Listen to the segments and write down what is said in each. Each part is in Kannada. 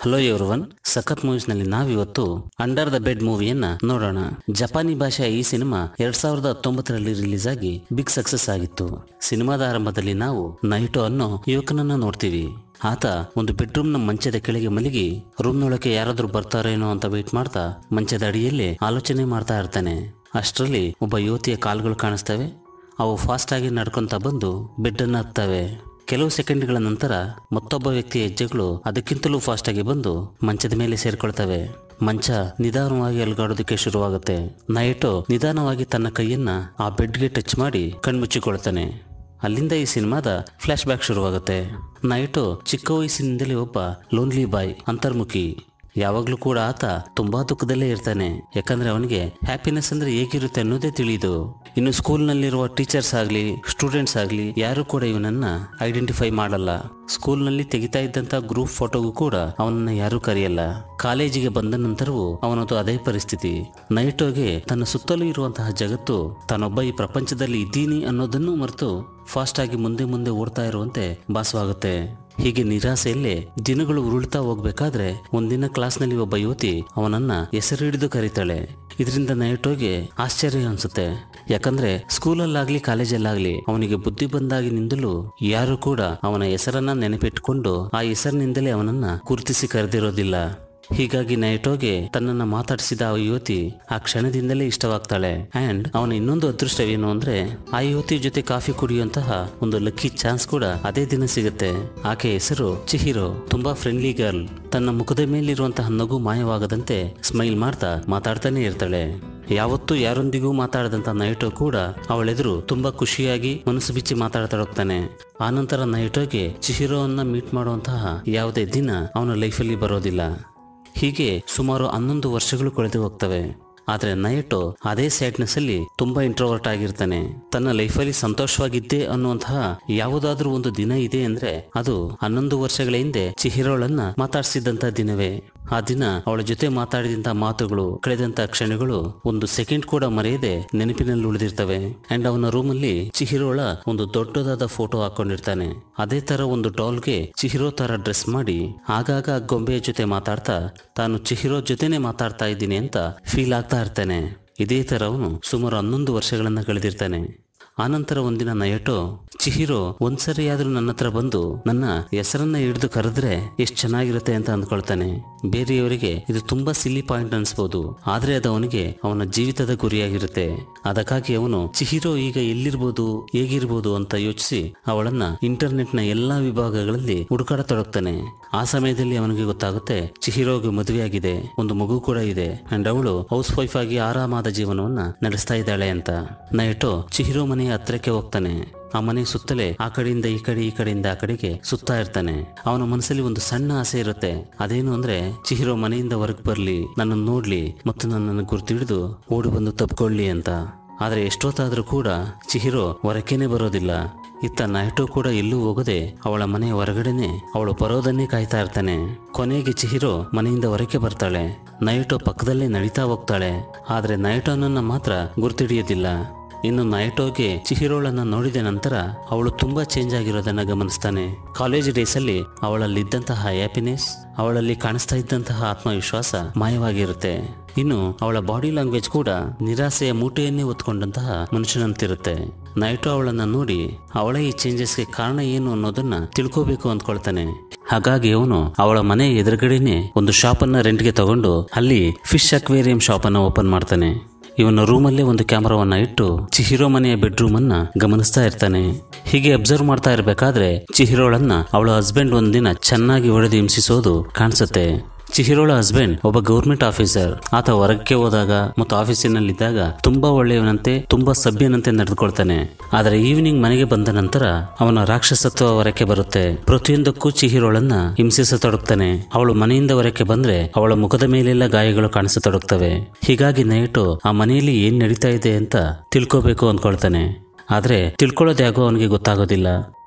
ಹಲೋ ಎವ್ರಿವನ್ ಸಖತ್ ಮೂವೀಸ್ ನಲ್ಲಿ ನಾವಿವತ್ತು ಅಂಡರ್ ದ ಬೆಡ್ ಮೂವಿಯನ್ನ ನೋಡೋಣ ಜಪಾನಿ ಭಾಷೆಯ ಈ ಸಿನಿಮಾ ಎರಡ್ ಸಾವಿರದ ಹತ್ತೊಂಬತ್ತರಲ್ಲಿ ರಿಲೀಸ್ ಆಗಿ ಬಿಗ್ ಸಕ್ಸಸ್ ಆಗಿತ್ತು ಸಿನಿಮಾದ ಆರಂಭದಲ್ಲಿ ನಾವು ನೈಟೋ ಅನ್ನೋ ಯುವಕನನ್ನ ನೋಡ್ತೀವಿ ಆತ ಒಂದು ಬೆಡ್ರೂಮ್ನ ಮಂಚದ ಕೆಳಗೆ ಮಲಗಿ ರೂಮ್ನೊಳಗೆ ಯಾರಾದ್ರೂ ಬರ್ತಾರೇನೋ ಅಂತ ವೇಟ್ ಮಾಡ್ತಾ ಮಂಚದ ಅಡಿಯಲ್ಲಿ ಆಲೋಚನೆ ಮಾಡ್ತಾ ಇರ್ತಾನೆ ಅಷ್ಟರಲ್ಲಿ ಒಬ್ಬ ಯುವತಿಯ ಕಾಲುಗಳು ಕಾಣಿಸ್ತವೆ ಅವು ಫಾಸ್ಟ್ ಆಗಿ ನಡ್ಕೊಂತ ಬಂದು ಬೆಡ್ಡನ್ನು ಹತ್ತವೆ ಕೆಲವು ಸೆಕೆಂಡ್ಗಳ ನಂತರ ಮತ್ತೊಬ್ಬ ವ್ಯಕ್ತಿಯ ಹೆಜ್ಜೆಗಳು ಅದಕ್ಕಿಂತಲೂ ಫಾಸ್ಟ್ ಆಗಿ ಬಂದು ಮಂಚದ ಮೇಲೆ ಸೇರ್ಕೊಳ್ತವೆ ಮಂಚ ನಿಧಾನವಾಗಿ ಅಲ್ಗಾಡೋದಕ್ಕೆ ಶುರುವಾಗುತ್ತೆ ನೈಟೋ ನಿಧಾನವಾಗಿ ತನ್ನ ಕೈಯನ್ನ ಆ ಬೆಡ್ಗೆ ಟಚ್ ಮಾಡಿ ಕಣ್ಮುಚ್ಚಿಕೊಳ್ತಾನೆ ಅಲ್ಲಿಂದ ಈ ಸಿನಿಮಾದ ಫ್ಲಾಶ್ ಬ್ಯಾಕ್ ಶುರುವಾಗುತ್ತೆ ನೈಟೋ ಚಿಕ್ಕ ವಯಸ್ಸಿನಿಂದಲೇ ಒಬ್ಬ ಲೋನ್ಲಿ ಬಾಯ್ ಅಂತರ್ಮುಖಿ ಯಾವಾಗಲೂ ಕೂಡ ಆತ ತುಂಬಾ ದುಃಖದಲ್ಲೇ ಇರ್ತಾನೆ ಯಾಕಂದ್ರೆ ಅವನಿಗೆ ಹ್ಯಾಪಿನೆಸ್ ಅಂದ್ರೆ ಹೇಗಿರುತ್ತೆ ಅನ್ನೋದೇ ತಿಳಿದು ಇನ್ನು ಸ್ಕೂಲ್ನಲ್ಲಿರುವ ಟೀಚರ್ಸ್ ಆಗಲಿ ಸ್ಟೂಡೆಂಟ್ಸ್ ಆಗಲಿ ಯಾರು ಕೂಡ ಇವನನ್ನ ಐಡೆಂಟಿಫೈ ಮಾಡಲ್ಲ ಸ್ಕೂಲ್ನಲ್ಲಿ ತೆಗಿತಾ ಇದ್ದಂತ ಗ್ರೂಪ್ ಫೋಟೋಗೂ ಕೂಡ ಅವನನ್ನ ಯಾರೂ ಕರೆಯಲ್ಲ ಕಾಲೇಜಿಗೆ ಬಂದ ನಂತರವೂ ಅವನದು ಅದೇ ಪರಿಸ್ಥಿತಿ ನೈಟೋಗೆ ತನ್ನ ಸುತ್ತಲೂ ಇರುವಂತಹ ಜಗತ್ತು ತಾನೊಬ್ಬ ಈ ಪ್ರಪಂಚದಲ್ಲಿ ಇದ್ದೀನಿ ಅನ್ನೋದನ್ನು ಮರೆತು ಫಾಸ್ಟ್ ಆಗಿ ಮುಂದೆ ಮುಂದೆ ಓಡ್ತಾ ಇರುವಂತೆ ಭಾಸವಾಗುತ್ತೆ ಹೀಗೆ ನಿರಾಸೆಯಲ್ಲೇ ದಿನಗಳು ಉರುಳ್ತಾ ಹೋಗ್ಬೇಕಾದ್ರೆ ಒಂದಿನ ಕ್ಲಾಸ್ನಲ್ಲಿ ಒಬ್ಬ ಯುವತಿ ಅವನನ್ನ ಹೆಸರು ಹಿಡಿದು ಕರೀತಾಳೆ ಇದರಿಂದ ನೈಟೋಗೆ ಆಶ್ಚರ್ಯ ಅನ್ಸುತ್ತೆ ಯಾಕಂದ್ರೆ ಸ್ಕೂಲಲ್ಲಾಗ್ಲಿ ಕಾಲೇಜಲ್ಲಾಗ್ಲಿ ಅವನಿಗೆ ಬುದ್ಧಿ ಬಂದಾಗಿನಿಂದಲೂ ಯಾರು ಕೂಡ ಅವನ ಹೆಸರನ್ನ ನೆನಪಿಟ್ಕೊಂಡು ಆ ಹೆಸರಿನಿಂದಲೇ ಅವನನ್ನ ಗುರುತಿಸಿ ಕರೆದಿರೋದಿಲ್ಲ ಹೀಗಾಗಿ ನೈಟೋಗೆ ತನ್ನನ್ನ ಮಾತಾಡಿಸಿದ ಆ ಯುವತಿ ಆ ಕ್ಷಣದಿಂದಲೇ ಇಷ್ಟವಾಗ್ತಾಳೆ ಅಂಡ್ ಅವನ ಇನ್ನೊಂದು ಅದೃಷ್ಟವೇನು ಅಂದ್ರೆ ಆ ಯುವತಿ ಜೊತೆ ಕಾಫಿ ಕುಡಿಯುವಂತಹ ಒಂದು ಲಕ್ಕಿ ಚಾನ್ಸ್ ಕೂಡ ಅದೇ ದಿನ ಸಿಗುತ್ತೆ ಆಕೆ ಹೆಸರು ಚಿಹಿರೋ ತುಂಬಾ ಫ್ರೆಂಡ್ಲಿ ಗರ್ಲ್ ತನ್ನ ಮುಖದ ಮೇಲಿರುವಂತಹ ನಗು ಮಾಯವಾಗದಂತೆ ಸ್ಮೈಲ್ ಮಾಡ್ತಾ ಮಾತಾಡ್ತಾನೆ ಇರ್ತಾಳೆ ಯಾವತ್ತೂ ಯಾರೊಂದಿಗೂ ಮಾತಾಡದಂತ ನೈಟೋ ಕೂಡ ಅವಳೆದುರು ತುಂಬಾ ಖುಷಿಯಾಗಿ ಮನಸ್ಸು ಬಿಚ್ಚಿ ಮಾತಾಡ್ತಾಡೋಗ್ತಾನೆ ಆನಂತರ ನೈಟೋಗೆ ಚಿಹಿರೋವನ್ನ ಮೀಟ್ ಮಾಡುವಂತಹ ಯಾವುದೇ ದಿನ ಅವನ ಲೈಫಲ್ಲಿ ಬರೋದಿಲ್ಲ ಹೀಗೆ ಸುಮಾರು ಹನ್ನೊಂದು ವರ್ಷಗಳು ಕಳೆದು ಹೋಗ್ತವೆ ಆದ್ರೆ ನೈಟೋ ಅದೇ ಸ್ಯಾಡ್ನೆಸ್ ಅಲ್ಲಿ ತುಂಬಾ ಇಂಟ್ರೋವರ್ಟ್ ಆಗಿರ್ತಾನೆ ತನ್ನ ಲೈಫಲ್ಲಿ ಸಂತೋಷವಾಗಿದ್ದೆ ಅನ್ನುವಂತಹ ಯಾವುದಾದ್ರೂ ಒಂದು ದಿನ ಇದೆ ಅಂದ್ರೆ ಅದು ಹನ್ನೊಂದು ವರ್ಷಗಳ ಹಿಂದೆ ಚಿಹಿರೋಳನ್ನ ಮಾತಾಡ್ಸಿದಂತ ದಿನವೇ ಆ ದಿನ ಅವಳ ಜೊತೆ ಮಾತಾಡಿದಂತ ಮಾತುಗಳು ಕಳೆದಂತ ಕ್ಷಣಗಳು ಒಂದು ಸೆಕೆಂಡ್ ಕೂಡ ಮರೆಯದೆ ನೆನಪಿನಲ್ಲಿ ಉಳಿದಿರ್ತವೆ ಅಂಡ್ ಅವನ ರೂಮಲ್ಲಿ ಚಿಹಿರೋಳ ಒಂದು ದೊಡ್ಡದಾದ ಫೋಟೋ ಹಾಕೊಂಡಿರ್ತಾನೆ ಅದೇ ತರ ಒಂದು ಡಾಲ್ಗೆ ಚಿಹಿರೋ ತರ ಡ್ರೆಸ್ ಮಾಡಿ ಆಗಾಗ ಆ ಗೊಂಬೆಯ ಜೊತೆ ಮಾತಾಡ್ತಾ ತಾನು ಚಿಹಿರೋ ಜೊತೆನೆ ಮಾತಾಡ್ತಾ ಇದ್ದೀನಿ ಅಂತ ಫೀಲ್ ಆಗ್ತಾ ಇರ್ತಾನೆ ಇದೇ ತರ ಅವನು ಸುಮಾರು ಹನ್ನೊಂದು ವರ್ಷಗಳನ್ನ ಕಳೆದಿರ್ತಾನೆ ಆನಂತರ ಒಂದಿನ ನಯಟೋ ಚಿಹಿರೋ ಒಂದ್ಸರಿಯಾದ್ರೂ ನನ್ನ ಹತ್ರ ಬಂದು ನನ್ನ ಹೆಸರನ್ನ ಹಿಡಿದು ಕರೆದ್ರೆ ಎಷ್ಟು ಚೆನ್ನಾಗಿರುತ್ತೆ ಅಂತ ಅಂದ್ಕೊಳ್ತಾನೆ ಬೇರೆಯವರಿಗೆ ಇದು ತುಂಬಾ ಸಿಲ್ಲಿ ಪಾಯಿಂಟ್ ಅನ್ಸ್ಬೋದು ಆದ್ರೆ ಅದು ಅವನಿಗೆ ಅವನ ಜೀವಿತದ ಗುರಿಯಾಗಿರುತ್ತೆ ಅದಕ್ಕಾಗಿ ಅವನು ಚಿಹಿರೋ ಈಗ ಎಲ್ಲಿರ್ಬೋದು ಹೇಗಿರ್ಬೋದು ಅಂತ ಯೋಚಿಸಿ ಅವಳನ್ನ ಇಂಟರ್ನೆಟ್ ನ ಎಲ್ಲಾ ವಿಭಾಗಗಳಲ್ಲಿ ಹುಡುಕಾಡತೊಡಗ್ತಾನೆ ಆ ಸಮಯದಲ್ಲಿ ಅವನಿಗೆ ಗೊತ್ತಾಗುತ್ತೆ ಚಿಹಿರೋಗೆ ಮದುವೆಯಾಗಿದೆ ಒಂದು ಮಗು ಕೂಡ ಇದೆ ಅಂಡ್ ಅವಳು ಹೌಸ್ ವೈಫ್ ಆಗಿ ಆರಾಮಾದ ಜೀವನವನ್ನ ನಡೆಸ್ತಾ ಇದ್ದಾಳೆ ಅಂತ ನೈಟೋ ಚಿಹಿರೋ ಮನೆಯ ಹತ್ರಕ್ಕೆ ಹೋಗ್ತಾನೆ ಆ ಮನೆ ಸುತ್ತಲೇ ಆ ಕಡೆಯಿಂದ ಈ ಕಡೆ ಈ ಕಡೆಯಿಂದ ಆ ಕಡೆಗೆ ಸುತ್ತಾ ಇರ್ತಾನೆ ಅವನ ಮನಸ್ಸಲ್ಲಿ ಒಂದು ಸಣ್ಣ ಆಸೆ ಇರುತ್ತೆ ಅದೇನು ಅಂದ್ರೆ ಚಿಹಿರೋ ಮನೆಯಿಂದ ಹೊರಗೆ ಬರ್ಲಿ ನನ್ನನ್ನು ನೋಡ್ಲಿ ಮತ್ತು ನನ್ನನ್ನು ಗುರ್ತಿಡಿದು ಓಡಿ ಬಂದು ತಪ್ಕೊಳ್ಳಿ ಅಂತ ಆದ್ರೆ ಎಷ್ಟೊತ್ತಾದ್ರೂ ಕೂಡ ಚಿಹಿರೋ ಹೊರಕೇನೆ ಬರೋದಿಲ್ಲ ಇತ್ತ ನೈಟೋ ಕೂಡ ಎಲ್ಲೂ ಹೋಗದೆ ಅವಳ ಮನೆಯ ಹೊರಗಡೆನೆ ಅವಳು ಬರೋದನ್ನೇ ಕಾಯ್ತಾ ಇರ್ತಾನೆ ಕೊನೆಗೆ ಚಿಹಿರೋ ಮನೆಯಿಂದ ಹೊರಕ್ಕೆ ಬರ್ತಾಳೆ ನೈಟೋ ಪಕ್ಕದಲ್ಲೇ ನಡೀತಾ ಹೋಗ್ತಾಳೆ ಆದ್ರೆ ನೈಟೋನನ್ನ ಮಾತ್ರ ಗುರ್ತಿಡಿಯೋದಿಲ್ಲ ಇನ್ನು ನೈಟೋಗೆ ಚಿಹಿರೋಳನ್ನ ನೋಡಿದ ನಂತರ ಅವಳು ತುಂಬಾ ಚೇಂಜ್ ಆಗಿರೋದನ್ನ ಗಮನಿಸ್ತಾನೆ ಕಾಲೇಜ್ ಡೇಸ್ ಅಲ್ಲಿ ಅವಳಲ್ಲಿದ್ದಂತಹ ಹ್ಯಾಪಿನೆಸ್ ಅವಳಲ್ಲಿ ಕಾಣಿಸ್ತಾ ಇದ್ದಂತಹ ಆತ್ಮವಿಶ್ವಾಸ ಮಾಯವಾಗಿರುತ್ತೆ ಇನ್ನು ಅವಳ ಬಾಡಿ ಲ್ಯಾಂಗ್ವೇಜ್ ಕೂಡ ನಿರಾಸೆಯ ಮೂಟೆಯನ್ನೇ ಹೊತ್ಕೊಂಡಂತಹ ಮನುಷ್ಯನಂತಿರುತ್ತೆ ನೈಟೋ ಅವಳನ್ನ ನೋಡಿ ಅವಳ ಈ ಚೇಂಜಸ್ಗೆ ಕಾರಣ ಏನು ಅನ್ನೋದನ್ನ ತಿಳ್ಕೋಬೇಕು ಅಂದ್ಕೊಳ್ತಾನೆ ಹಾಗಾಗಿ ಅವನು ಅವಳ ಮನೆ ಎದುರುಗಡೆನೆ ಒಂದು ಶಾಪನ್ನ ರೆಂಟ್ಗೆ ತಗೊಂಡು ಅಲ್ಲಿ ಫಿಶ್ ಅಕ್ವೇರಿಯಂ ಶಾಪನ್ನ ಓಪನ್ ಮಾಡ್ತಾನೆ ಇವನ ರೂಮಲ್ಲೇ ಒಂದು ಕ್ಯಾಮರಾವನ್ನ ಇಟ್ಟು ಚಿಹಿರೋ ಮನೆಯ ಬೆಡ್ರೂಮ್ ಅನ್ನ ಗಮನಿಸ್ತಾ ಇರ್ತಾನೆ ಹೀಗೆ ಅಬ್ಸರ್ವ್ ಮಾಡ್ತಾ ಇರಬೇಕಾದ್ರೆ ಚಿಹಿರೋಳನ್ನ ಅವಳ ಹಸ್ಬೆಂಡ್ ಒಂದಿನ ಚೆನ್ನಾಗಿ ಹೊಡೆದು ಹಿಂಸಿಸೋದು ಕಾಣಿಸುತ್ತೆ ಚಿಹಿರೋಳ ಹಸ್ಬೆಂಡ್ ಒಬ್ಬ ಗೌರ್ಮೆಂಟ್ ಆಫೀಸರ್ ಆತ ಹೊರಕ್ಕೆ ಹೋದಾಗ ಮತ್ತು ಆಫೀಸಿನಲ್ಲಿದ್ದಾಗ ತುಂಬಾ ಒಳ್ಳೆಯವನಂತೆ ತುಂಬಾ ಸಭ್ಯನಂತೆ ನಡೆದುಕೊಳ್ತಾನೆ ಆದರೆ ಈವ್ನಿಂಗ್ ಮನೆಗೆ ಬಂದ ನಂತರ ಅವನ ರಾಕ್ಷಸತ್ವ ಹೊರಕ್ಕೆ ಬರುತ್ತೆ ಪ್ರತಿಯೊಂದಕ್ಕೂ ಚಿಹಿರೋಳನ್ನ ಹಿಂಸಿಸತೊಡಗ್ತಾನೆ ಅವಳು ಮನೆಯಿಂದ ಹೊರಕ್ಕೆ ಬಂದ್ರೆ ಅವಳ ಮುಖದ ಮೇಲೆಲ್ಲ ಗಾಯಗಳು ಕಾಣಿಸತೊಡಗ್ತವೆ ಹೀಗಾಗಿ ನೈಟು ಆ ಮನೆಯಲ್ಲಿ ಏನ್ ನಡೀತಾ ಇದೆ ಅಂತ ತಿಳ್ಕೋಬೇಕು ಅಂದ್ಕೊಳ್ತಾನೆ ಆದ್ರೆ ತಿಳ್ಕೊಳ್ಳೋದು ಯಾಗೋ ಅವನಿಗೆ ಗೊತ್ತಾಗೋದಿಲ್ಲ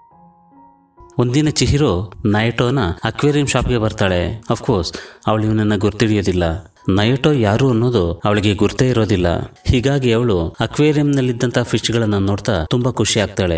ಒಂದಿನ ಚಿಹಿರೋ ನೈಟೋನ ಅಕ್ವೇರಿಯಂ ಶಾಪ್ಗೆ ಬರ್ತಾಳೆ ಅಫ್ಕೋರ್ಸ್ ಅವಳು ಇವನನ್ನ ಗುರ್ತಿಡಿಯೋದಿಲ್ಲ ನೈಟೋ ಯಾರು ಅನ್ನೋದು ಅವಳಿಗೆ ಗುರ್ತೇ ಇರೋದಿಲ್ಲ ಹೀಗಾಗಿ ಅವಳು ಅಕ್ವೇರಿಯಂನಲ್ಲಿದ್ದಂಥ ಫಿಶ್ಗಳನ್ನು ನೋಡ್ತಾ ತುಂಬಾ ಖುಷಿ ಆಗ್ತಾಳೆ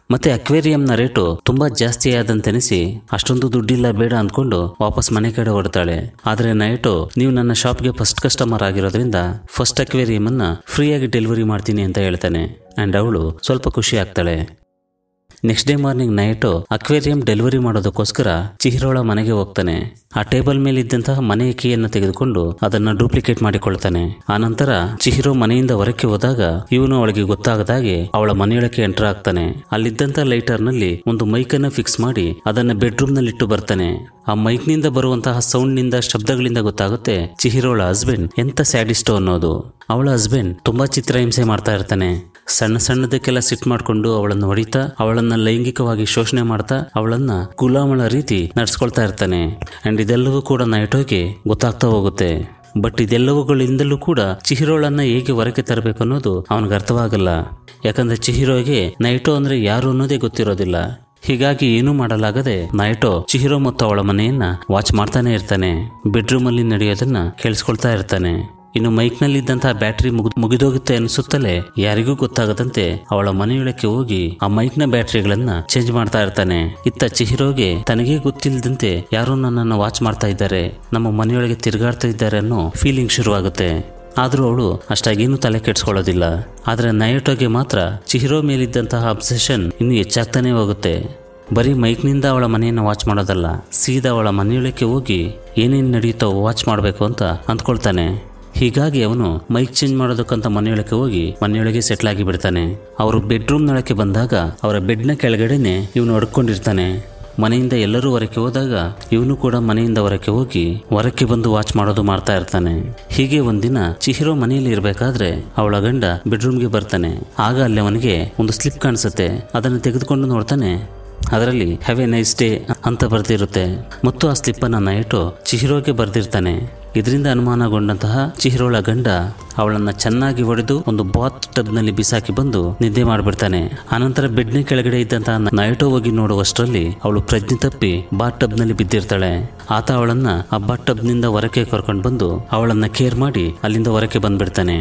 ಮತ್ತೆ ಅಕ್ವೇರಿಯಂನ ರೇಟು ತುಂಬಾ ಜಾಸ್ತಿ ಆದಂತೆನಿಸಿ ಅಷ್ಟೊಂದು ದುಡ್ಡಿಲ್ಲ ಬೇಡ ಅಂದ್ಕೊಂಡು ವಾಪಸ್ ಮನೆ ಕಡೆ ಹೊರಡ್ತಾಳೆ ಆದ್ರೆ ನೈಟು ನೀವು ನನ್ನ ಶಾಪ್ಗೆ ಫಸ್ಟ್ ಕಸ್ಟಮರ್ ಆಗಿರೋದ್ರಿಂದ ಫಸ್ಟ್ ಅಕ್ವೇರಿಯಂ ಅನ್ನ ಫ್ರೀಯಾಗಿ ಡೆಲಿವರಿ ಮಾಡ್ತೀನಿ ಅಂತ ಹೇಳ್ತಾನೆ ಅಂಡ್ ಅವಳು ಸ್ವಲ್ಪ ಖುಷಿ ಆಗ್ತಾಳೆ next day morning Naito aquarium delivery ಮಾಡೋದಕ್ಕೋಸ್ಕರ ಚಿಹಿರೋಳ ಮನೆಗೆ ಹೋಗ್ತಾನೆ ಆ ಟೇಬಲ್ ಮೇಲೆ ಇದ್ದಂತಹ ಮನೆಯ ಕೀಯನ್ನು ತೆಗೆದುಕೊಂಡು ಅದನ್ನ ಡೂಪ್ಲಿಕೇಟ್ ಮಾಡಿಕೊಳ್ತಾನೆ ಆನಂತರ ಚಿಹಿರೋ ಮನೆಯಿಂದ ಹೊರಕ್ಕೆ ಹೋದಾಗ ಇವನು ಅವಳಿಗೆ ಗೊತ್ತಾಗದಾಗೆ ಅವಳ ಮನೆಯೊಳಕ್ಕೆ ಎಂಟರ್ ಆಗ್ತಾನೆ ಅಲ್ಲಿದ್ದಂತ ಲೈಟರ್ ನಲ್ಲಿ ಒಂದು ಮೈಕ್ ಅನ್ನ ಫಿಕ್ಸ್ ಮಾಡಿ ಅದನ್ನ ಬೆಡ್ರೂಮ್ ನಲ್ಲಿ ಇಟ್ಟು ಬರ್ತಾನೆ ಆ ಮೈಕ್ ನಿಂದ ಬರುವಂತಹ ಸೌಂಡ್ ನಿಂದ ಶಬ್ದಗಳಿಂದ ಗೊತ್ತಾಗುತ್ತೆ ಚಿಹಿರೋಳ ಹಸ್ಬೆಂಡ್ ಎಂತ ಸ್ಯಾಡಿಸ್ಟೋ ಅನ್ನೋದು ಅವಳ ಹಸ್ಬೆಂಡ್ ತುಂಬಾ ಚಿತ್ರಹಿಂಸೆ ಮಾಡ್ತಾ ಇರ್ತಾನೆ ಸಣ್ಣ ಸಣ್ಣದಕ್ಕೆಲ್ಲ ಸಿಟ್ ಮಾಡ್ಕೊಂಡು ಅವಳನ್ನು ಹೊಡಿತಾ ಅವಳನ್ನ ಲೈಂಗಿಕವಾಗಿ ಶೋಷಣೆ ಮಾಡ್ತಾ ಅವಳನ್ನ ಗುಲಾಮಳ ರೀತಿ ನಡ್ಸ್ಕೊಳ್ತಾ ಇರ್ತಾನೆ ಅಂಡ್ ಇದೆಲ್ಲವೂ ಕೂಡ ನೈಟೋಗೆ ಗೊತ್ತಾಗ್ತಾ ಹೋಗುತ್ತೆ ಬಟ್ ಇದೆಲ್ಲವುಗಳಿಂದಲೂ ಕೂಡ ಚಿಹಿರೋಳನ್ನ ಹೇಗೆ ಹೊರಗೆ ತರಬೇಕು ಅನ್ನೋದು ಅವನಿಗೆ ಅರ್ಥವಾಗಲ್ಲ ಯಾಕಂದ್ರೆ ಚಿಹಿರೋಗೆ ನೈಟೋ ಅಂದ್ರೆ ಯಾರು ಅನ್ನೋದೇ ಗೊತ್ತಿರೋದಿಲ್ಲ ಹೀಗಾಗಿ ಏನೂ ಮಾಡಲಾಗದೆ ನೈಟೋ ಚಿಹಿರೋ ಮತ್ತು ಅವಳ ಮನೆಯನ್ನ ವಾಚ್ ಮಾಡ್ತಾನೆ ಇರ್ತಾನೆ ಬೆಡ್ರೂಮ್ ಅಲ್ಲಿ ನಡೆಯೋದನ್ನ ಕೇಳಿಸ್ಕೊಳ್ತಾ ಇರ್ತಾನೆ ಇನ್ನು ಮೈಕ್ನಲ್ಲಿದ್ದಂತಹ ಬ್ಯಾಟರಿ ಮುಗಿದ್ ಮುಗಿದೋಗುತ್ತೆ ಅನಿಸುತ್ತಲೇ ಯಾರಿಗೂ ಗೊತ್ತಾಗದಂತೆ ಅವಳ ಮನೆಯೊಳಕ್ಕೆ ಹೋಗಿ ಆ ಮೈಕ್ನ ಬ್ಯಾಟರಿಗಳನ್ನ ಚೇಂಜ್ ಮಾಡ್ತಾ ಇರ್ತಾನೆ ಇತ್ತ ಚಿಹಿರೋಗೆ ತನಗೇ ಗೊತ್ತಿಲ್ಲದಂತೆ ಯಾರೋ ನನ್ನನ್ನು ವಾಚ್ ಮಾಡ್ತಾ ಇದ್ದಾರೆ ನಮ್ಮ ಮನೆಯೊಳಗೆ ತಿರುಗಾಡ್ತಾ ಇದ್ದಾರೆ ಅನ್ನೋ ಫೀಲಿಂಗ್ ಶುರುವಾಗುತ್ತೆ ಆದರೂ ಅವಳು ಅಷ್ಟಾಗೇನು ತಲೆ ಕೆಡ್ಸ್ಕೊಳ್ಳೋದಿಲ್ಲ ಆದರೆ ನಯಟೋಗೆ ಮಾತ್ರ ಚಿಹಿರೋ ಮೇಲಿದ್ದಂತಹ ಅಬ್ಸೆಷನ್ ಇನ್ನೂ ಹೆಚ್ಚಾಗ್ತಾನೆ ಹೋಗುತ್ತೆ ಬರೀ ಮೈಕ್ನಿಂದ ಅವಳ ಮನೆಯನ್ನು ವಾಚ್ ಮಾಡೋದಲ್ಲ ಸೀದಾ ಅವಳ ಮನೆಯೊಳಕ್ಕೆ ಹೋಗಿ ಏನೇನು ನಡೆಯುತ್ತೋ ವಾಚ್ ಮಾಡಬೇಕು ಅಂತ ಅಂದ್ಕೊಳ್ತಾನೆ ಹೀಗಾಗಿ ಅವನು ಮೈಕ್ ಚೇಂಜ್ ಮಾಡೋದಕ್ಕಂತ ಮನೆಯೊಳಗೆ ಹೋಗಿ ಮನೆಯೊಳಗೆ ಸೆಟ್ಲ್ ಆಗಿ ಬಿಡ್ತಾನೆ ಅವರು ಬೆಡ್ರೂಮ್ನೊಳಕ್ಕೆ ಬಂದಾಗ ಅವರ ಬೆಡ್ನ ಕೆಳಗಡೆನೆ ಇವನು ಹೊಡ್ಕೊಂಡಿರ್ತಾನೆ ಮನೆಯಿಂದ ಎಲ್ಲರೂ ಹೊರಕ್ಕೆ ಹೋದಾಗ ಇವನು ಕೂಡ ಮನೆಯಿಂದ ಹೊರಕ್ಕೆ ಹೋಗಿ ಹೊರಕ್ಕೆ ಬಂದು ವಾಚ್ ಮಾಡೋದು ಮಾಡ್ತಾ ಇರ್ತಾನೆ ಹೀಗೆ ಒಂದಿನ ಚಿಹಿರೋ ಮನೆಯಲ್ಲಿ ಇರಬೇಕಾದ್ರೆ ಅವಳ ಗಂಡ ಬೆಡ್ರೂಮ್ಗೆ ಬರ್ತಾನೆ ಆಗ ಅಲ್ಲಿ ಅವನಿಗೆ ಒಂದು ಸ್ಲಿಪ್ ಕಾಣಿಸುತ್ತೆ ಅದನ್ನು ತೆಗೆದುಕೊಂಡು ನೋಡ್ತಾನೆ ಅದರಲ್ಲಿ ಹ್ಯಾವ್ ಎ ನೈಸ್ ಡೇ ಅಂತ ಬರ್ದಿರುತ್ತೆ ಮತ್ತು ಆ ಸ್ಲಿಪ್ಪನ್ನು ನೈಟು ಚಿಹಿರೋಗೆ ಬರ್ದಿರ್ತಾನೆ ಇದರಿಂದ ಅನುಮಾನಗೊಂಡಂತಹ ಚಿಹಿರೋಳ ಗಂಡ ಅವಳನ್ನ ಚೆನ್ನಾಗಿ ಹೊಡೆದು ಒಂದು ಬಾತ್ ಟಬ್ನಲ್ಲಿ ಬಿಸಾಕಿ ಬಂದು ನಿದ್ದೆ ಮಾಡಿಬಿಡ್ತಾನೆ ಆನಂತರ ಬೆಡ್ನ ಕೆಳಗಡೆ ಇದ್ದಂತಹ ನೈಟೋ ಹೋಗಿ ನೋಡುವಷ್ಟರಲ್ಲಿ ಅವಳು ಪ್ರಜ್ಞೆ ತಪ್ಪಿ ಬಾತ್ ಟಬ್ನಲ್ಲಿ ಬಿದ್ದಿರ್ತಾಳೆ ಆತ ಅವಳನ್ನ ಆ ಬಾತ್ ಟಬ್ನಿಂದ ಹೊರಕ್ಕೆ ಕರ್ಕೊಂಡು ಬಂದು ಅವಳನ್ನ ಕೇರ್ ಮಾಡಿ ಅಲ್ಲಿಂದ ಹೊರಕ್ಕೆ ಬಂದ್ಬಿಡ್ತಾನೆ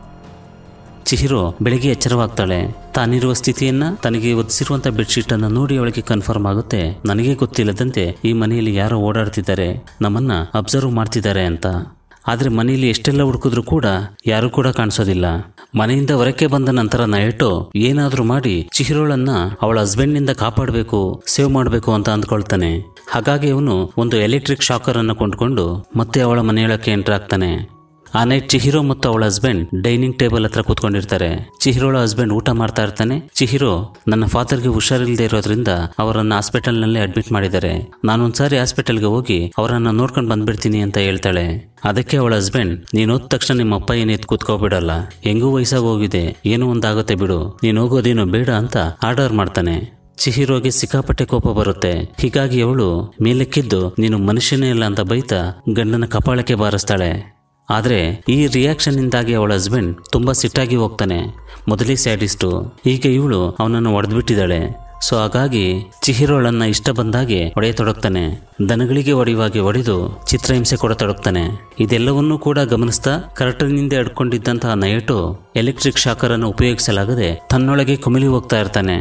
ಚಿಹಿರೋ ಬೆಳಗ್ಗೆ ಎಚ್ಚರವಾಗ್ತಾಳೆ ತಾನಿರುವ ಸ್ಥಿತಿಯನ್ನ ತನಗೆ ಒದಿಸಿರುವಂತ ಬೆಡ್ಶೀಟ್ ಅನ್ನ ನೋಡಿ ಅವಳಿಗೆ ಕನ್ಫರ್ಮ್ ಆಗುತ್ತೆ ನನಗೆ ಗೊತ್ತಿಲ್ಲದಂತೆ ಈ ಮನೆಯಲ್ಲಿ ಯಾರೋ ಓಡಾಡ್ತಿದ್ದಾರೆ ನಮ್ಮನ್ನ ಅಬ್ಸರ್ವ್ ಮಾಡ್ತಿದ್ದಾರೆ ಅಂತ ಆದ್ರೆ ಮನೆಯಲ್ಲಿ ಎಷ್ಟೆಲ್ಲ ಹುಡುಕಿದ್ರು ಕೂಡ ಯಾರು ಕೂಡ ಕಾಣಿಸೋದಿಲ್ಲ ಮನೆಯಿಂದ ಹೊರಕ್ಕೆ ಬಂದ ನಂತರ ನೈಟು ಏನಾದ್ರೂ ಮಾಡಿ ಚಿಹಿರೋಳನ್ನ ಅವಳ ಹಸ್ಬೆಂಡ್ನಿಂದ ಕಾಪಾಡಬೇಕು ಸೇವ್ ಮಾಡಬೇಕು ಅಂತ ಅಂದ್ಕೊಳ್ತಾನೆ ಹಾಗಾಗಿ ಅವನು ಒಂದು ಎಲೆಕ್ಟ್ರಿಕ್ ಶಾಕರ್ ಅನ್ನು ಕೊಂಡ್ಕೊಂಡು ಮತ್ತೆ ಅವಳ ಮನೆಯೊಳಕ್ಕೆ ಎಂಟರ್ ಆಗ್ತಾನೆ ಆ ನೈಟ್ ಚಿಹಿರೋ ಮತ್ತು ಅವಳ ಹಸ್ಬೆಂಡ್ ಡೈನಿಂಗ್ ಟೇಬಲ್ ಹತ್ರ ಕೂತ್ಕೊಂಡಿರ್ತಾರೆ ಚಿಹಿರೋಳ ಹಸ್ಬೆಂಡ್ ಊಟ ಮಾಡ್ತಾ ಇರ್ತಾನೆ ಚಿಹಿರೋ ನನ್ನ ಫಾದರ್ಗೆ ಹುಷಾರಿಲ್ಲದೆ ಇರೋದ್ರಿಂದ ಅವರನ್ನ ಹಾಸ್ಪಿಟಲ್ನಲ್ಲಿ ಅಡ್ಮಿಟ್ ಮಾಡಿದ್ದಾರೆ ನಾನೊಂದ್ಸಾರಿ ಹಾಸ್ಪಿಟಲ್ಗೆ ಹೋಗಿ ಅವರನ್ನ ನೋಡ್ಕೊಂಡು ಬಂದ್ಬಿಡ್ತೀನಿ ಅಂತ ಹೇಳ್ತಾಳೆ ಅದಕ್ಕೆ ಅವಳ ಹಸ್ಬೆಂಡ್ ನೀನು ಹೋದ ತಕ್ಷಣ ನಿಮ್ಮ ಅಪ್ಪ ಏನು ಎದ್ದು ಕೂತ್ಕೋಬಿಡಲ್ಲ ಹೆಂಗೂ ವಯಸ್ಸಾಗಿ ಹೋಗಿದೆ ಏನೋ ಒಂದಾಗುತ್ತೆ ಬಿಡು ನೀನು ಹೋಗೋದೇನು ಬೇಡ ಅಂತ ಆರ್ಡರ್ ಮಾಡ್ತಾನೆ ಚಿಹಿರೋಗೆ ಸಿಕ್ಕಾಪಟ್ಟೆ ಕೋಪ ಬರುತ್ತೆ ಹೀಗಾಗಿ ಅವಳು ಮೇಲಕ್ಕಿದ್ದು ನೀನು ಮನುಷ್ಯನೇ ಇಲ್ಲ ಅಂತ ಬೈತಾ ಗಂಡನ ಕಪಾಳಕ್ಕೆ ಬಾರಿಸ್ತಾಳೆ ಆದರೆ ಈ ರಿಯಾಕ್ಷನ್ನಿಂದಾಗಿ ಅವಳ ಹಸ್ಬೆಂಡ್ ತುಂಬ ಸಿಟ್ಟಾಗಿ ಹೋಗ್ತಾನೆ ಮೊದಲೇ ಸ್ಯಾಡಿಸ್ಟು ಈಗ ಇವಳು ಅವನನ್ನು ಹೊಡೆದ್ಬಿಟ್ಟಿದ್ದಾಳೆ ಸೊ ಹಾಗಾಗಿ ಚಿಹಿರೋಳನ್ನ ಇಷ್ಟ ಬಂದಾಗೆ ಹೊಡೆಯತೊಡಗ್ತಾನೆ ದನಗಳಿಗೆ ಹೊಡೆಯುವಾಗೆ ಹೊಡೆದು ಚಿತ್ರಹಿಂಸೆ ಕೊಡತೊಡಗ್ತಾನೆ ಇದೆಲ್ಲವನ್ನೂ ಕೂಡ ಗಮನಿಸ್ತಾ ಕರ್ಟನ್ನಿಂದ ಹಿಡ್ಕೊಂಡಿದ್ದಂತಹ ನಯಟು ಎಲೆಕ್ಟ್ರಿಕ್ ಶಾಕರನ್ನು ಉಪಯೋಗಿಸಲಾಗದೆ ತನ್ನೊಳಗೆ ಕುಮಿಲಿ ಹೋಗ್ತಾ ಇರ್ತಾನೆ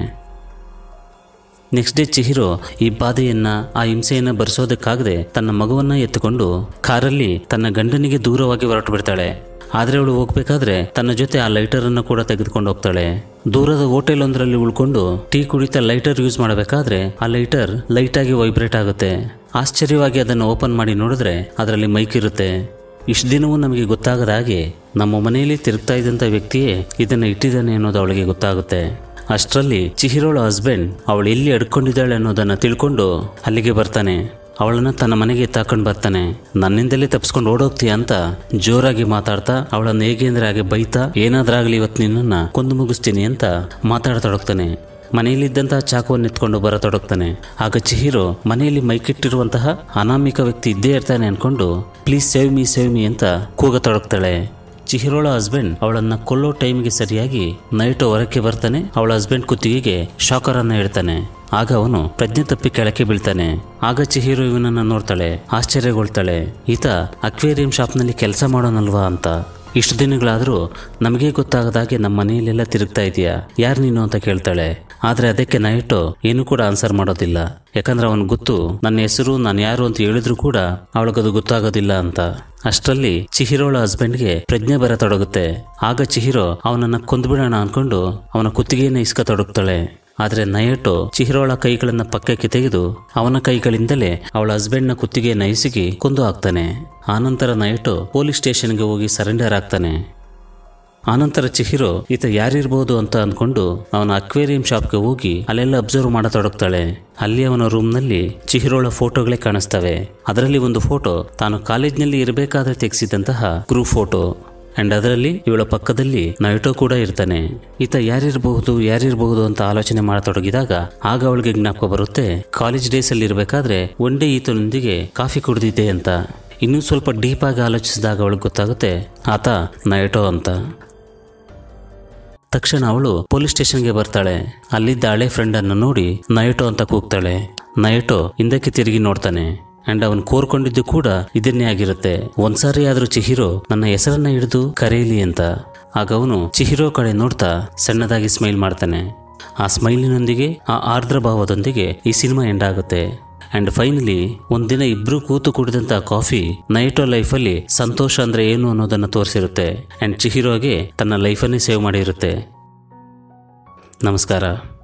ನೆಕ್ಸ್ಟ್ ಡೇ ಚಿಹಿರೋ ಈ ಬಾಧೆಯನ್ನ ಆ ಹಿಂಸೆಯನ್ನ ಭರಿಸೋದಕ್ಕಾಗದೆ ತನ್ನ ಮಗುವನ್ನ ಎತ್ತುಕೊಂಡು ಕಾರಲ್ಲಿ ತನ್ನ ಗಂಡನಿಗೆ ದೂರವಾಗಿ ಹೊರಟು ಬಿಡ್ತಾಳೆ ಆದ್ರೆ ಅವಳು ಹೋಗ್ಬೇಕಾದ್ರೆ ತನ್ನ ಜೊತೆ ಆ ಲೈಟರ್ ಅನ್ನು ಕೂಡ ತೆಗೆದುಕೊಂಡು ಹೋಗ್ತಾಳೆ ದೂರದ ಹೋಟೆಲ್ ಒಂದರಲ್ಲಿ ಉಳ್ಕೊಂಡು ಟೀ ಕುಡಿತಾ ಲೈಟರ್ ಯೂಸ್ ಮಾಡಬೇಕಾದ್ರೆ ಆ ಲೈಟರ್ ಲೈಟ್ ಆಗಿ ವೈಬ್ರೇಟ್ ಆಗುತ್ತೆ ಆಶ್ಚರ್ಯವಾಗಿ ಅದನ್ನು ಓಪನ್ ಮಾಡಿ ನೋಡಿದ್ರೆ ಅದರಲ್ಲಿ ಮೈಕ್ ಇರುತ್ತೆ ಇಷ್ಟು ದಿನವೂ ನಮಗೆ ಗೊತ್ತಾಗದ ಹಾಗೆ ನಮ್ಮ ಮನೆಯಲ್ಲಿ ತಿರುಗ್ತಾ ಇದ್ದಂಥ ವ್ಯಕ್ತಿಯೇ ಇದನ್ನು ಇಟ್ಟಿದ್ದಾನೆ ಅನ್ನೋದು ಅವಳಿಗೆ ಗೊತ್ತಾಗುತ್ತೆ ಅಷ್ಟರಲ್ಲಿ ಚಿಹಿರೋಳ ಹಸ್ಬೆಂಡ್ ಅವಳು ಎಲ್ಲಿ ಅಡ್ಕೊಂಡಿದ್ದಾಳೆ ಅನ್ನೋದನ್ನ ತಿಳ್ಕೊಂಡು ಅಲ್ಲಿಗೆ ಬರ್ತಾನೆ ಅವಳನ್ನ ತನ್ನ ಮನೆಗೆ ತಾಕೊಂಡು ಬರ್ತಾನೆ ನನ್ನಿಂದಲೇ ತಪ್ಪಿಸ್ಕೊಂಡು ಓಡೋಗ್ತೀಯ ಅಂತ ಜೋರಾಗಿ ಮಾತಾಡ್ತಾ ಅವಳನ್ನ ಹೇಗೆ ಅಂದ್ರೆ ಹಾಗೆ ಬೈತಾ ಏನಾದ್ರಾಗ್ಲಿ ಇವತ್ತು ನಿನ್ನನ್ನ ಕೊಂದು ಮುಗಿಸ್ತೀನಿ ಅಂತ ಮಾತಾಡತೊಡಗ್ತಾನೆ ಮನೆಯಲ್ಲಿದ್ದಂತಹ ಚಾಕುವನ್ನು ಎತ್ಕೊಂಡು ಬರತೊಡಗ್ತಾನೆ ಆಗ ಚಿಹಿರೋ ಮನೆಯಲ್ಲಿ ಮೈಕಿಟ್ಟಿರುವಂತಹ ಅನಾಮಿಕ ವ್ಯಕ್ತಿ ಇದ್ದೇ ಇರ್ತಾನೆ ಅನ್ಕೊಂಡು please save me save me ಅಂತ ಕೂಗತೊಡಗ್ತಾಳೆ ಚಿಹಿರೋಳ ಹಸ್ಬೆಂಡ್ ಅವಳನ್ನ ಕೊಲ್ಲೋ ಟೈಮ್ಗೆ ಸರಿಯಾಗಿ ನೈಟ್ ಹೊರಕ್ಕೆ ಬರ್ತಾನೆ ಅವಳ ಹಸ್ಬೆಂಡ್ ಕುತ್ತಿಗೆಗೆ ಶಾಕರ್ ಅನ್ನ ಇಡ್ತಾನೆ ಆಗ ಅವನು ಪ್ರಜ್ಞೆ ತಪ್ಪಿ ಕೆಳಕ್ಕೆ ಬೀಳ್ತಾನೆ ಆಗ ಚಿಹಿರೋ ಇವನನ್ನ ನೋಡ್ತಾಳೆ ಆಶ್ಚರ್ಯಗೊಳ್ತಾಳೆ ಈತ ಅಕ್ವೇರಿಯಂ ಶಾಪ್ನಲ್ಲಿ ಕೆಲಸ ಮಾಡೋನಲ್ವಾ ಅಂತ ಇಷ್ಟು ದಿನಗಳಾದರೂ ನಮಗೆ ಗೊತ್ತಾಗದಾಗೆ ನಮ್ಮ ಮನೆಯಲ್ಲೆಲ್ಲ ತಿರುಗ್ತಾ ಇದೆಯಾ ಯಾರು ನೀನು ಅಂತ ಕೇಳ್ತಾಳೆ ಆದರೆ ಅದಕ್ಕೆ ನೈಟು ಏನು ಕೂಡ ಆನ್ಸರ್ ಮಾಡೋದಿಲ್ಲ ಯಾಕಂದ್ರೆ ಅವನ್ ಗೊತ್ತು ನನ್ನ ಹೆಸರು ನಾನು ಯಾರು ಅಂತ ಹೇಳಿದ್ರು ಕೂಡ ಅವಳಿಗದು ಗೊತ್ತಾಗೋದಿಲ್ಲ ಅಂತ ಅಷ್ಟರಲ್ಲಿ ಚಿಹಿರೋಳ ಹಸ್ಬೆಂಡ್ಗೆ ಪ್ರಜ್ಞೆ ಬರತೊಡಗುತ್ತೆ ಆಗ ಚಿಹಿರೋ ಅವನನ್ನ ಕೊಂದ್ಬಿಡೋಣ ಅನ್ಕೊಂಡು ಅವನ ಕುತ್ತಿಗೆಯನ್ನ ಇಸ್ಕತೊಡಗ್ತಾಳೆ ಆದ್ರೆ ನಯಟು ಚಿಹಿರೋಳ ಕೈಗಳನ್ನ ಪಕ್ಕಕ್ಕೆ ತೆಗೆದು ಅವನ ಕೈಗಳಿಂದಲೇ ಅವಳ ಹಸ್ಬೆಂಡ್ನ ಕುತ್ತಿಗೆಯನ್ನ ಇಸುಕಿ ಕೊಂದು ಹಾಕ್ತಾನೆ ಆನಂತರ ನಯಟು ಪೊಲೀಸ್ ಸ್ಟೇಷನ್ಗೆ ಹೋಗಿ ಸರೆಂಡರ್ ಆಗ್ತಾನೆ ಆನಂತರ ಚಿಹಿರೋ ಈತ ಯಾರಿರ್ಬೋದು ಅಂತ ಅನ್ಕೊಂಡು ಅವನ ಅಕ್ವೇರಿಯಂ ಶಾಪ್ಗೆ ಹೋಗಿ ಅಲ್ಲೆಲ್ಲ ಅಬ್ಸರ್ವ್ ಮಾಡತೊಡಗ್ತಾಳೆ ಅಲ್ಲಿ ಅವನ ರೂಮ್ನಲ್ಲಿ ಚಿಹಿರೋಳ ಫೋಟೋಗಳೇ ಕಾಣಿಸ್ತವೆ ಅದರಲ್ಲಿ ಒಂದು ಫೋಟೋ ತಾನು ಕಾಲೇಜ್ನಲ್ಲಿ ಇರಬೇಕಾದ್ರೆ ತೆಗೆಸಿದಂತಹ ಗ್ರೂಪ್ ಫೋಟೋ ಅಂಡ್ ಅದರಲ್ಲಿ ಇವಳ ಪಕ್ಕದಲ್ಲಿ ನೈಟೋ ಕೂಡ ಇರ್ತಾನೆ ಈತ ಯಾರಿರಬಹುದು ಯಾರಿರಬಹುದು ಅಂತ ಆಲೋಚನೆ ಮಾಡತೊಡಗಿದಾಗ ಆಗ ಅವಳಿಗೆ ಜ್ಞಾಪಕ ಬರುತ್ತೆ ಕಾಲೇಜ್ ಡೇಸ್ ಅಲ್ಲಿ ಇರಬೇಕಾದ್ರೆ ಒನ್ ಡೇ ಈತನೊಂದಿಗೆ ಕಾಫಿ ಕುಡಿದಿದ್ದೆ ಅಂತ ಇನ್ನೂ ಸ್ವಲ್ಪ ಡೀಪ್ ಆಗಿ ಆಲೋಚಿಸಿದಾಗ ಅವಳಿಗೆ ಗೊತ್ತಾಗುತ್ತೆ ಆತ ನೈಟೋ ಅಂತ ತಕ್ಷಣ ಅವಳು ಪೊಲೀಸ್ ಸ್ಟೇಷನ್ಗೆ ಬರ್ತಾಳೆ ಅಲ್ಲಿದ್ದ ಹಳೆ ಫ್ರೆಂಡ್ ಅನ್ನು ನೋಡಿ ನೈಟೋ ಅಂತ ಕೂಗ್ತಾಳೆ ನೈಟೋ ಹಿಂದಕ್ಕೆ ತಿರುಗಿ ನೋಡ್ತಾನೆ ಅಂಡ್ ಅವನ್ ಕೋರ್ಕೊಂಡಿದ್ದು ಕೂಡ ಇದನ್ನೇ ಆಗಿರುತ್ತೆ ಒಂದ್ಸಾರಿ ಆದ್ರೂ ಚಿಹಿರೋ ನನ್ನ ಹೆಸರನ್ನ ಹಿಡಿದು ಕರೆಯಲಿ ಅಂತ ಆಗ ಅವನು ಚಿಹಿರೋ ಕಡೆ ನೋಡ್ತಾ ಸಣ್ಣದಾಗಿ ಸ್ಮೈಲ್ ಮಾಡ್ತಾನೆ ಆ ಸ್ಮೈಲಿನೊಂದಿಗೆ ಆ ಆರ್ದ್ರ ಭಾವದೊಂದಿಗೆ ಈ ಸಿನಿಮಾ ಎಂಡ್ ಆಗುತ್ತೆ ಅಂಡ್ ಫೈನಲಿ ಒಂದಿನ ಇಬ್ರು ಕೂತು ಕುಡಿದಂತ ಕಾಫಿ ನೈಟೋ ಲೈಫಲ್ಲಿ ಸಂತೋಷ ಅಂದ್ರೆ ಏನು ಅನ್ನೋದನ್ನ ತೋರಿಸಿರುತ್ತೆ ಅಂಡ್ ಚಿಹಿರೋಗೆ ತನ್ನ ಲೈಫನ್ನೇ ಸೇವ್ ಮಾಡಿರುತ್ತೆ ನಮಸ್ಕಾರ